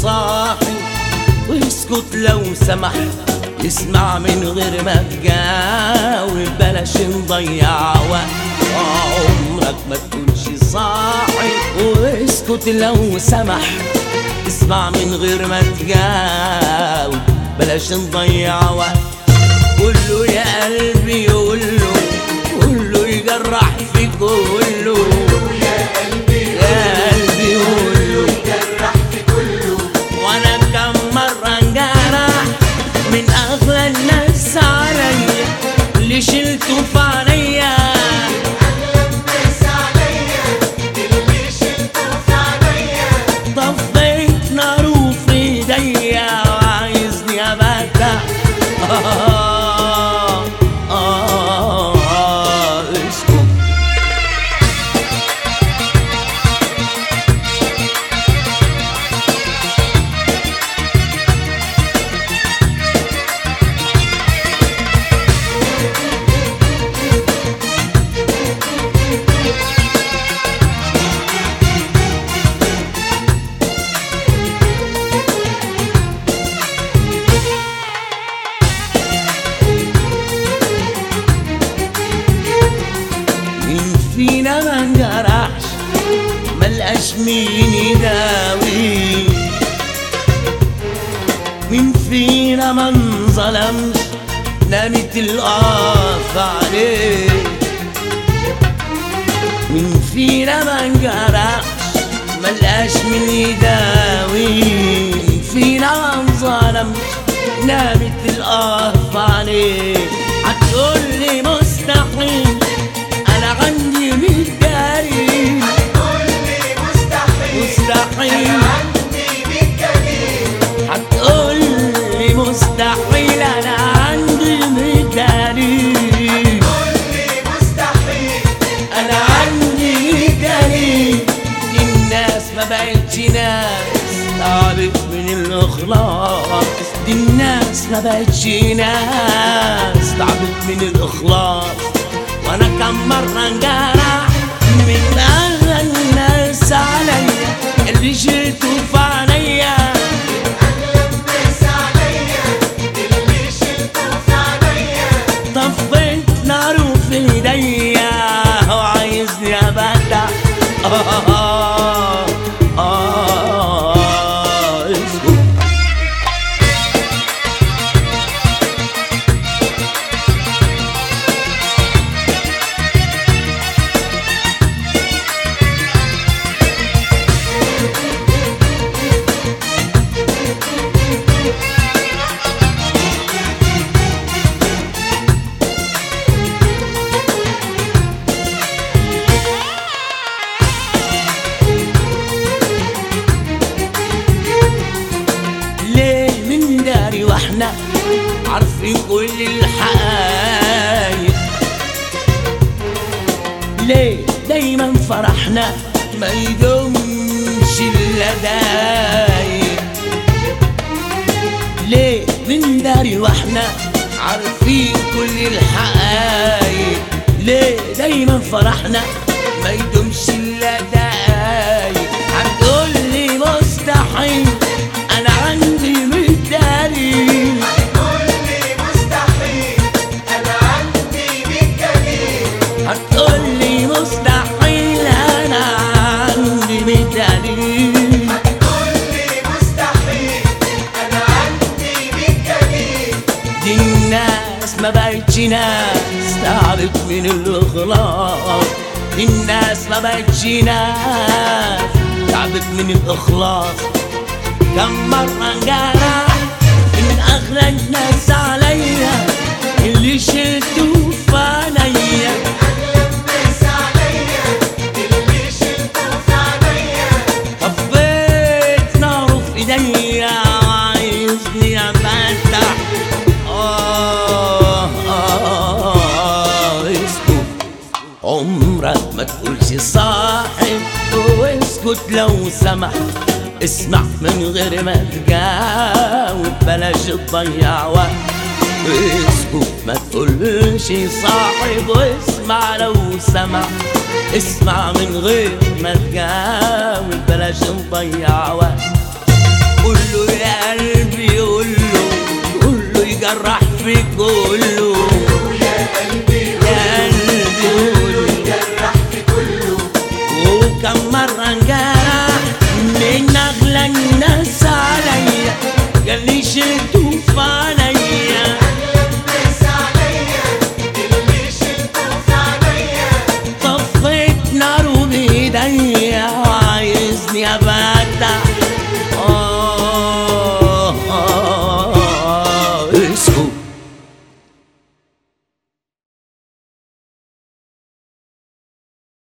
صاحي واسكت لو سمحت اسمع من غير ما تجاوب بلاش نضيع وقت عمرك ما تكونش صاحي واسكت لو سمحت اسمع من غير ما تجاوب بلاش نضيع وقت قوله يا قلبي قوله قوله يجرح في كله يا قلبي يا قلبي قوله جرح في كله وانا كم مرة انجرح من اغلى الناس عليا اللي شلته في عينيا بس عليا اللي شلته في عينيا طفيت ناره في ايديا وعايزني ابدع آه آه آه اسكت مين فينا ما انجرحش ملقاش مين يداوي مين فينا ما انظلمش نامت القاف عليه مين فينا ما انجرحش ملقاش مين يداوي مين فينا ما انظلمش نامت القاف عليه هتقولي مستحيل انا عندي ميت دليل قولي مستحيل مستحيل عندي بيك جميل هتقولي مستحيل انا عندي ميت دليل قولي مستحيل انا عندي دليل الناس ما بقتش ناس تعبت من الاخلاص دي الناس ما بقتش ناس تعبت من الاخلاص وانا كم مره انجرح من اغلى الناس عليا اللي شلته في عينيا بس عليا اللي شلته في عينيا طفيت ناره في ايديا وعايزني ابدع آه آه آه اسكت ليه من داري واحنا عارفين كل الحقايق ليه دايما فرحنا ما يدومش الا دايق ليه من داري واحنا عارفين كل الحقايق ليه دايما فرحنا ما يدومش الا دقايق هتقولي مستحيل انا عندي مداري قولي مستحيل انا عندي بيك جميل هتقولي مستحيل انا عندي مداري قولي مستحيل انا عندي بيك جميل دي الناس ما بقتش ناس تعبت من الاخلاص دي الناس ما بقتش ناس تعبت من الاخلاص كم مرة انجرح من اغلى الناس عليا اللي شلته في عينيا بس عليا اللي شلته في عينيا طفيت ناره في ايديا وعايزني افتح آه آه آه اسكت عمرك ما تقولش صاحب واسكت لو سمحت اسمع من غير ما تجاوب بلاش تضيع وقت اسكت ما تقولش صاحب واسمع لو سمع اسمع من غير ما تجاوب بلاش نضيع وقت قول له يا قلبي قول له قول له يجرح في كله